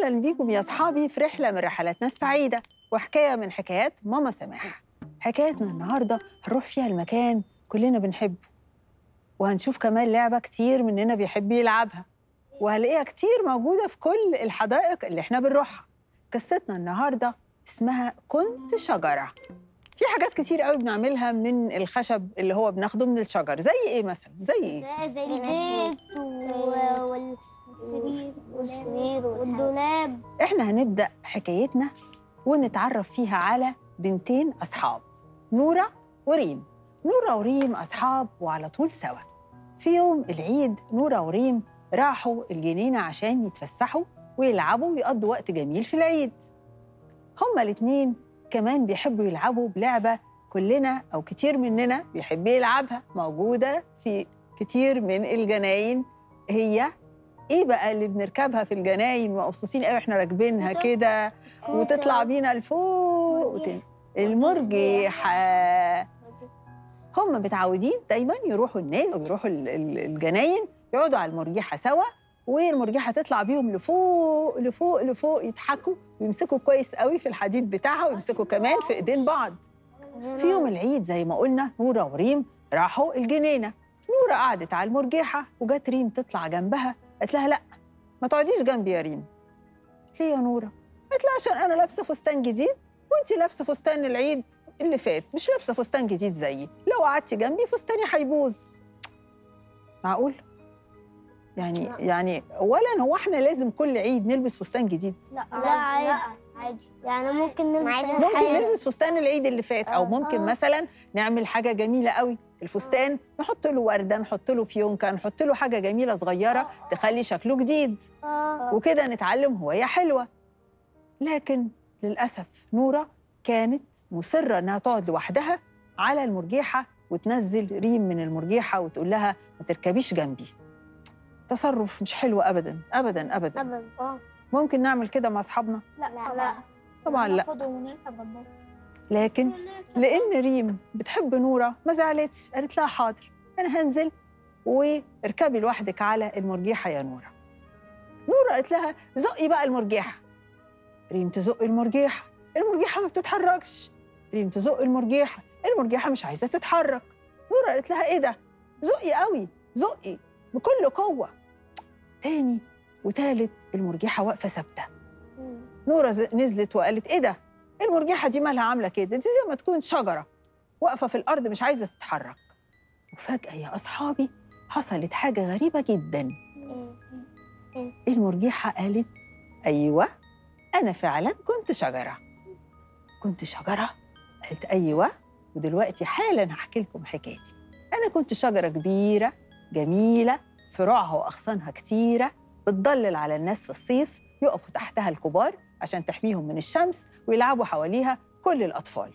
أهلا بيكم يا أصحابي في رحلة من رحلاتنا السعيدة وحكاية من حكايات ماما سماح حكايتنا النهاردة هنروح فيها المكان كلنا بنحبه وهنشوف كمان لعبة كتير مننا بيحب يلعبها وهنلاقيها كتير موجودة في كل الحدائق اللي احنا بنروحها قصتنا النهاردة اسمها كنت شجرة في حاجات كتير قوي بنعملها من الخشب اللي هو بناخده من الشجر زي ايه مثلا زي ايه زي البيت و- والسرير والسرير والدولاب احنا هنبدأ حكايتنا ونتعرف فيها على بنتين أصحاب نورة وريم نورة وريم أصحاب وعلى طول سوا في يوم العيد نورة وريم راحوا الجنينة عشان يتفسحوا ويلعبوا ويقضوا وقت جميل في العيد هما الاتنين كمان بيحبوا يلعبوا بلعبة كلنا أو كتير مننا بيحب يلعبها موجودة في كتير من الجناين هي ايه بقى اللي بنركبها في الجناين ومبسوطين قوي احنا راكبينها سكوتر. كده وتطلع بينا لفوق وت... المرجحة هم متعودين دايما يروحوا الناس او يروحوا ال- ال- الجناين يقعدوا على المرجحة سوا والمرجحة تطلع بيهم لفوق لفوق لفوق يضحكوا ويمسكوا كويس قوي في الحديد بتاعها ويمسكوا كمان في ايدين بعض في يوم العيد زي ما قلنا نورة وريم راحوا الجنينة نورة قعدت على المرجحة وجت ريم تطلع جنبها قالت لها لا ما تقعديش جنبي يا ريم ليه يا نورة؟ قالت لها عشان أنا لابسة فستان جديد وأنت لابسة فستان العيد اللي فات مش لابسة فستان جديد زيي لو قعدتي جنبي فستاني هيبوظ معقول؟ يعني لا. يعني اولا هو احنا لازم كل عيد نلبس فستان جديد لا لا عادي عادي يعني ممكن نلبس ممكن حاجة. نلبس فستان العيد اللي فات او آه. ممكن آه. مثلا نعمل حاجه جميله قوي الفستان نحط له ورده نحط له فيونكه نحط له حاجه جميله صغيره تخلي شكله جديد آه. وكده نتعلم هوايه حلوه لكن للاسف نوره كانت مصره انها تقعد لوحدها على المرجيحه وتنزل ريم من المرجيحه وتقول لها ما تركبيش جنبي تصرف مش حلو ابدا ابدا ابدا أبدا اه ممكن نعمل كده مع اصحابنا لا لا طبعا لا لكن لان ريم بتحب نوره ما زعلتش قالت لها حاضر انا هنزل واركبي لوحدك على المرجيحه يا نوره نوره قالت لها زقي بقى المرجيحه ريم تزق المرجيحه المرجيحه ما بتتحركش ريم تزق المرجيحه المرجيحه مش عايزه تتحرك نوره قالت لها ايه ده زقي قوي زقي بكل قوه تاني وتالت المرجيحه واقفه ثابته نورة ز- نزلت وقالت ايه ده؟ المرجحة دي مالها عاملة كده؟ دي زي ما تكون شجرة واقفة في الأرض مش عايزة تتحرك. وفجأة يا أصحابي حصلت حاجة غريبة جدا. المرجحة قالت أيوة أنا فعلا كنت شجرة. كنت شجرة؟ قالت أيوة ودلوقتي حالا هحكي لكم حكايتي. أنا كنت شجرة كبيرة جميلة فروعها وأغصانها كتيرة بتضلل على الناس في الصيف يقفوا تحتها الكبار عشان تحميهم من الشمس ويلعبوا حواليها كل الأطفال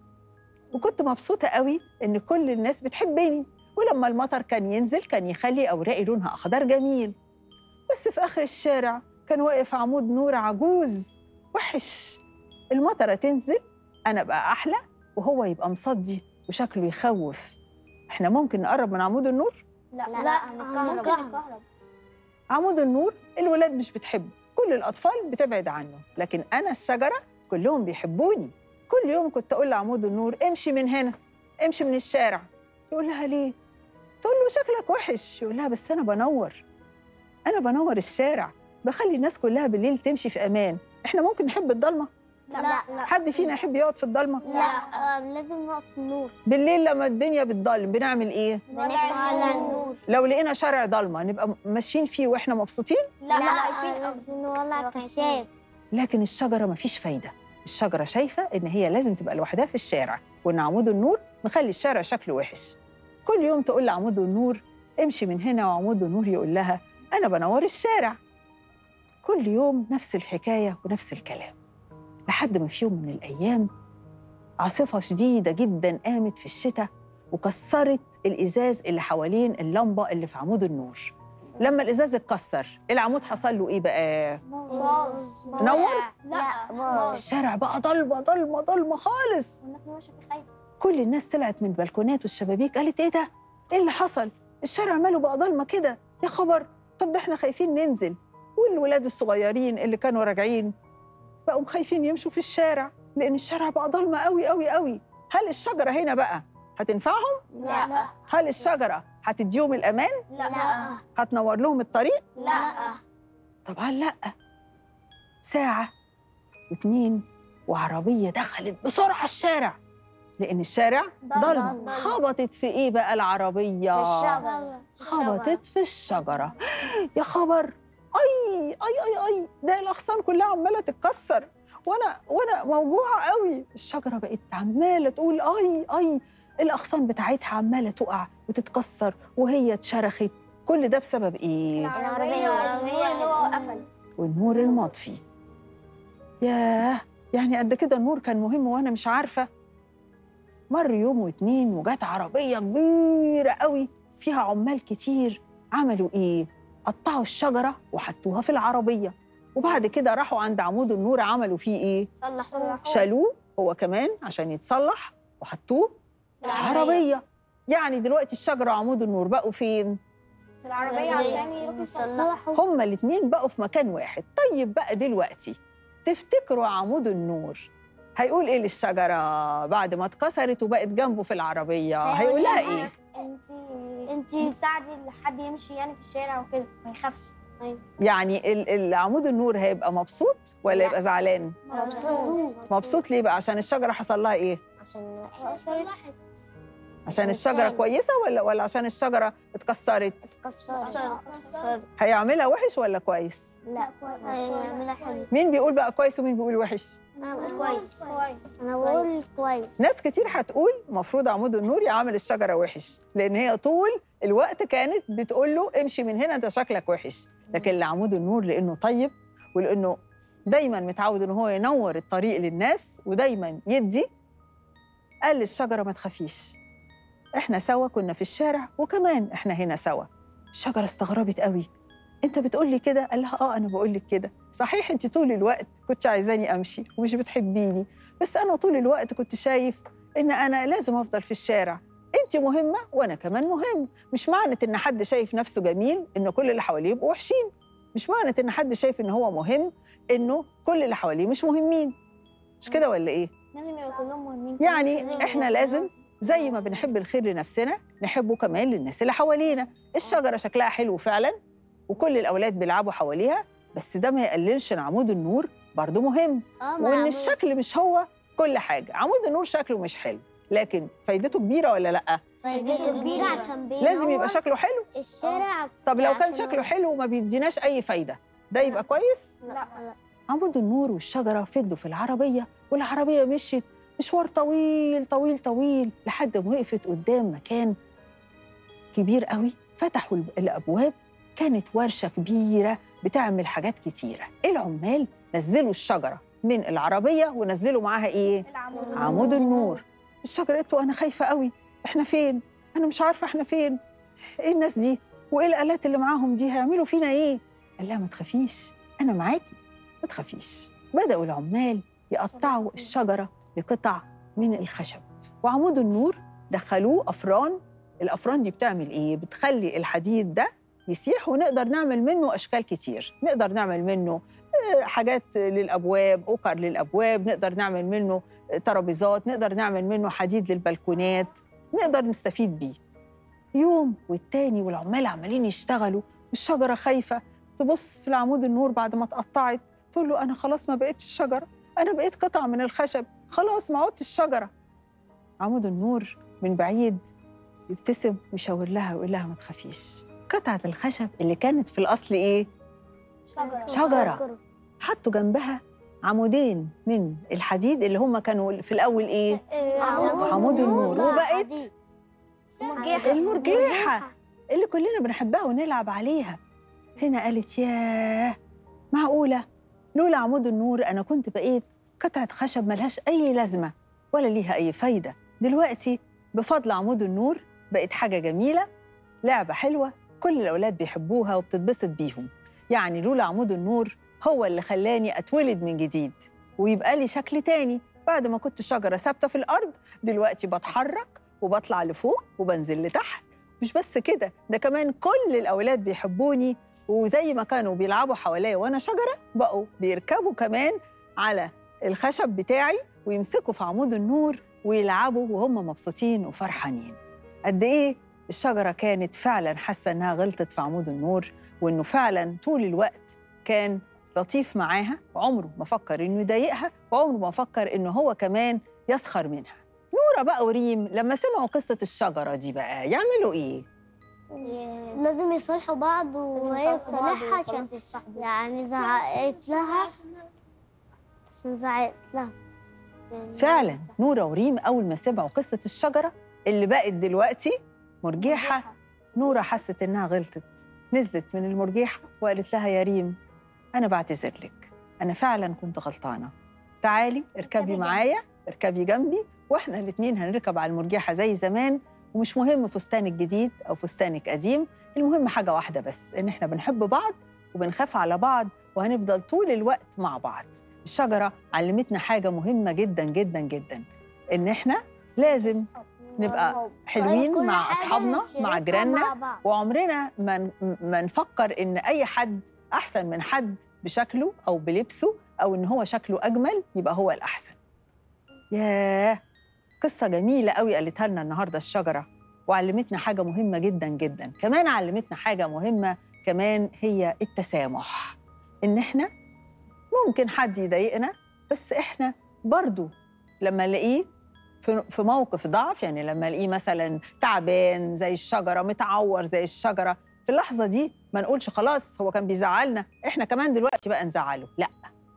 وكنت مبسوطة قوي إن كل الناس بتحبني ولما المطر كان ينزل كان يخلي أوراقي لونها أخضر جميل بس في آخر الشارع كان واقف عمود نور عجوز وحش المطرة تنزل أنا بقى أحلى وهو يبقى مصدي وشكله يخوف إحنا ممكن نقرب من عمود النور؟ لا لا هنتكهرب عمود النور الولاد مش بتحبه كل الأطفال بتبعد عنه لكن أنا الشجرة كلهم بيحبوني كل يوم كنت أقول لعمود النور امشي من هنا امشي من الشارع يقول لها ليه؟ تقول له شكلك وحش يقول لها بس أنا بنور أنا بنور الشارع بخلي الناس كلها بالليل تمشي في أمان إحنا ممكن نحب الضلمة لا لا حد فينا يحب يقعد في الضلمة لا آه، لازم نقف في النور بالليل لما الدنيا بتضلم بنعمل إيه؟ بنفتح على النور لو لقينا شارع ضلمة نبقى ماشيين فيه وإحنا مبسوطين لا لا لازم نولع كشاف لكن الشجرة مفيش فايدة الشجرة شايفة إن هي لازم تبقى لوحدها في الشارع وإن عمود النور مخلي الشارع شكله وحش كل يوم تقول لعمود النور امشي من هنا وعمود النور يقول لها أنا بنور الشارع كل يوم نفس الحكاية ونفس الكلام لحد ما في يوم من الأيام عاصفة شديدة جدا قامت في الشتاء وكسرت الإزاز اللي حوالين اللمبة اللي في عمود النور لما الإزاز اتكسر العمود حصل له إيه بقى؟ باظ نور؟ لا باظ الشارع بقى ضلمه ضلمه ضلمه خالص والناس ماشيه في خايفه كل الناس طلعت من البلكونات والشبابيك قالت ايه ده؟ ايه اللي حصل؟ الشارع ماله بقى ضلمه كده يا خبر طب ده احنا خايفين ننزل والولاد الصغيرين اللي كانوا راجعين بقوا خايفين يمشوا في الشارع لان الشارع بقى ضلمه قوي قوي قوي هل الشجره هنا بقى هتنفعهم لا هل الشجره هتديهم الامان لا هتنور لهم الطريق لا طبعا لا ساعه واتنين وعربيه دخلت بسرعه الشارع لان الشارع ضلمه ضلمة. خبطت في ايه بقى العربيه خبطت في الشجرة يا خبر أي أي أي أي ده الأغصان كلها عمالة تتكسر وأنا وأنا موجوعة قوي الشجرة بقت عمالة تقول أي أي الأغصان بتاعتها عمالة تقع وتتكسر وهي اتشرخت كل ده بسبب إيه؟ العربية والعربية اللي هو قفل والنور المطفي ياه يعني قد كده النور كان مهم وأنا مش عارفة مر يوم واتنين وجات عربية كبيرة قوي فيها عمال كتير عملوا إيه؟ قطعوا الشجرة وحطوها في العربية وبعد كده راحوا عند عمود النور عملوا فيه إيه؟ صلح شالوه هو كمان عشان يتصلح وحطوه في العربية يعني دلوقتي الشجرة وعمود النور بقوا فين؟ في العربية عشان يروحوا يصلحوا هما الاتنين بقوا في مكان واحد طيب بقى دلوقتي تفتكروا عمود النور هيقول ايه للشجرة بعد ما اتكسرت وبقت جنبه في العربية هيقول لها ايه انت انت بتساعدي حد يمشي يعني في الشارع وكده ما يخافش يعني ال- ال- عمود النور هيبقى مبسوط ولا لا. يبقى زعلان مبسوط مبسوط ليه بقى عشان الشجرة حصل لها ايه عشان صلحت عشان عشان الشجرة تساعد. كويسة ولا ولا عشان الشجرة اتكسرت اتكسرت هيعملها وحش ولا كويس لا هيعملها حلو مين بيقول بقى كويس ومين بيقول وحش انا بقول كويس كويس انا بقول كويس ناس كتير هتقول المفروض عمود النور يعمل الشجره وحش لان هي طول الوقت كانت بتقول له امشي من هنا انت شكلك وحش لكن لعمود النور لانه طيب ولانه دايما متعود ان هو ينور الطريق للناس ودايما يدي قال للشجره ما تخافيش احنا سوا كنا في الشارع وكمان احنا هنا سوا الشجره استغربت قوي انت بتقول لي كده قال لها اه انا بقول لك كده صحيح انت طول الوقت كنت عايزاني امشي ومش بتحبيني بس انا طول الوقت كنت شايف ان انا لازم افضل في الشارع انت مهمه وانا كمان مهم مش معنى ان حد شايف نفسه جميل ان كل اللي حواليه يبقوا وحشين مش معنى ان حد شايف ان هو مهم انه كل اللي حواليه مش مهمين مش كده ولا ايه لازم يبقوا كلهم مهمين يعني احنا لازم زي ما بنحب الخير لنفسنا نحبه كمان للناس اللي حوالينا الشجره شكلها حلو فعلا وكل الاولاد بيلعبوا حواليها بس ده ما يقللش ان عمود النور برضه مهم وان الشكل مش هو كل حاجه عمود النور شكله مش حلو لكن فايدته كبيره ولا لا فايدته كبيرة عشان لازم يبقى شكله حلو الشارع طب لو كان عشان شكله حلو وما بيديناش اي فايده ده يبقى كويس لا لا عمود النور والشجره فضلوا في العربيه والعربيه مشيت مشوار طويل طويل طويل لحد ما وقفت قدام مكان كبير قوي فتحوا الب- الابواب كانت ورشه كبيره بتعمل حاجات كتيره العمال نزلوا الشجره من العربيه ونزلوا معاها ايه عمود النور الشجره قالت له انا خايفه قوي احنا فين انا مش عارفه احنا فين ايه الناس دي وايه الالات اللي معاهم دي هيعملوا فينا ايه قال لها ما تخافيش انا معاكي ما تخافيش بداوا العمال يقطعوا الشجره لقطع من الخشب وعمود النور دخلوه افران الافران دي بتعمل ايه بتخلي الحديد ده يسيح ونقدر نعمل منه اشكال كتير نقدر نعمل منه آه، حاجات للابواب اوكر للابواب نقدر نعمل منه آه، ترابيزات نقدر نعمل منه حديد للبلكونات نقدر نستفيد بيه يوم والتاني والعمال عمالين يشتغلوا الشجره خايفه تبص لعمود النور بعد ما اتقطعت تقول له انا خلاص ما بقتش شجره انا بقيت قطعه من الخشب خلاص ما عدتش شجره عمود النور من بعيد يبتسم ويشاور لها ويقول لها ما تخافيش قطعه الخشب اللي كانت في الاصل ايه شجرة شجرة. حطوا جنبها عمودين من الحديد اللي هم كانوا في الاول ايه عمود النور وبقت مرجحة المرجحة. اللي كلنا بنحبها ونلعب عليها هنا قالت ياه معقولة لولا عمود النور أنا كنت بقيت قطعة خشب ملهاش أي لازمة ولا ليها أي فايدة دلوقتي بفضل عمود النور بقت حاجة جميلة لعبة حلوة كل الأولاد بيحبوها وبتتبسط بيهم يعني لولا عمود النور هو اللي خلاني أتولد من جديد ويبقى لي شكل تاني بعد ما كنت شجرة ثابتة في الأرض دلوقتي بتحرك وبطلع لفوق وبنزل لتحت مش بس كده ده كمان كل الأولاد بيحبوني وزي ما كانوا بيلعبوا حواليا وانا شجره بقوا بيركبوا كمان على الخشب بتاعي ويمسكوا في عمود النور ويلعبوا وهم مبسوطين وفرحانين قد ايه الشجره كانت فعلا حاسه انها غلطت في عمود النور وانه فعلا طول الوقت كان لطيف معاها وعمره ما فكر انه يضايقها وعمره ما فكر انه هو كمان يسخر منها نورة بقى وريم لما سمعوا قصة الشجرة دي بقى يعملوا إيه؟ لازم يصالحوا بعض وهي تصالحها عشان يعني زعقت لها عشان زعقت لها فعلا نورة وريم أول ما سمعوا قصة الشجرة اللي بقت دلوقتي مرجيحة نورة حست إنها غلطت نزلت من المرجيحة وقالت لها يا ريم أنا بعتذر لك أنا فعلا كنت غلطانة تعالي اركبي جنبي. معايا اركبي جنبي واحنا الاتنين هنركب على المرجيحة زي زمان ومش مهم فستانك جديد أو فستانك قديم المهم حاجة واحدة بس إن احنا بنحب بعض وبنخاف على بعض وهنفضل طول الوقت مع بعض الشجرة علمتنا حاجة مهمة جدا جدا جدا إن احنا لازم نبقى حلوين كل مع حاجة أصحابنا مع نشاركها جيراننا مع بعض. وعمرنا ما ن- ما نفكر ان اي حد احسن من حد بشكله او بلبسه او ان هو شكله اجمل يبقى هو الاحسن ياه قصه جميله قوي قالتها لنا النهارده الشجره وعلمتنا حاجه مهمه جدا جدا كمان علمتنا حاجه مهمه كمان هي التسامح ان احنا ممكن حد يضايقنا بس احنا برضو لما نلاقيه في في موقف ضعف يعني لما الاقيه مثلا تعبان زي الشجره متعور زي الشجره في اللحظه دي ما نقولش خلاص هو كان بيزعلنا احنا كمان دلوقتي بقى نزعله لا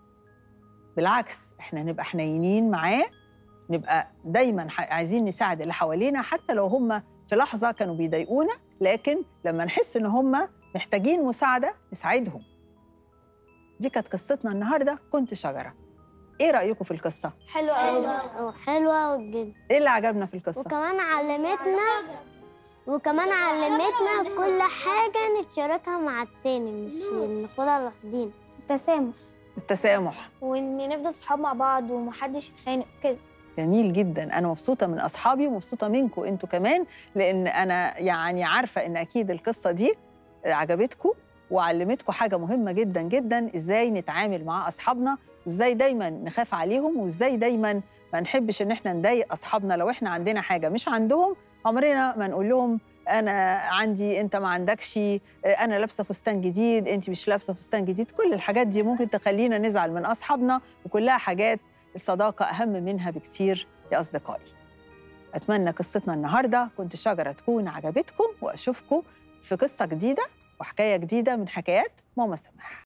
بالعكس احنا نبقى حنينين معاه نبقى دايما ح- عايزين نساعد اللي حوالينا حتى لو هم في لحظه كانوا بيضايقونا لكن لما نحس ان هم محتاجين مساعده نساعدهم دي كانت قصتنا النهارده كنت شجره ايه رايكم في القصه حلو قوي حلوة حلوة جدا ايه اللي عجبنا في القصه وكمان علمتنا وكمان علمتنا كل حاجة نتشاركها مع التاني مش ناخدها لوحدينا التسامح التسامح وان نفضل صحاب مع بعض ومحدش يتخانق كده جميل جدا انا مبسوطه من اصحابي ومبسوطه منكم انتوا كمان لان انا يعني عارفه ان اكيد القصه دي عجبتكم وعلمتكم حاجه مهمه جدا جدا ازاي نتعامل مع اصحابنا ازاي دايما نخاف عليهم وازاي دايما ما نحبش ان احنا نضايق اصحابنا لو احنا عندنا حاجه مش عندهم عمرنا ما نقول لهم انا عندي انت ما عندكش انا لابسه فستان جديد انت مش لابسه فستان جديد كل الحاجات دي ممكن تخلينا نزعل من اصحابنا وكلها حاجات الصداقة أهم منها بكتير يا أصدقائي أتمنى قصتنا النهاردة كنت شجرة تكون عجبتكم وأشوفكم في قصة جديدة وحكاية جديدة من حكايات ماما سماح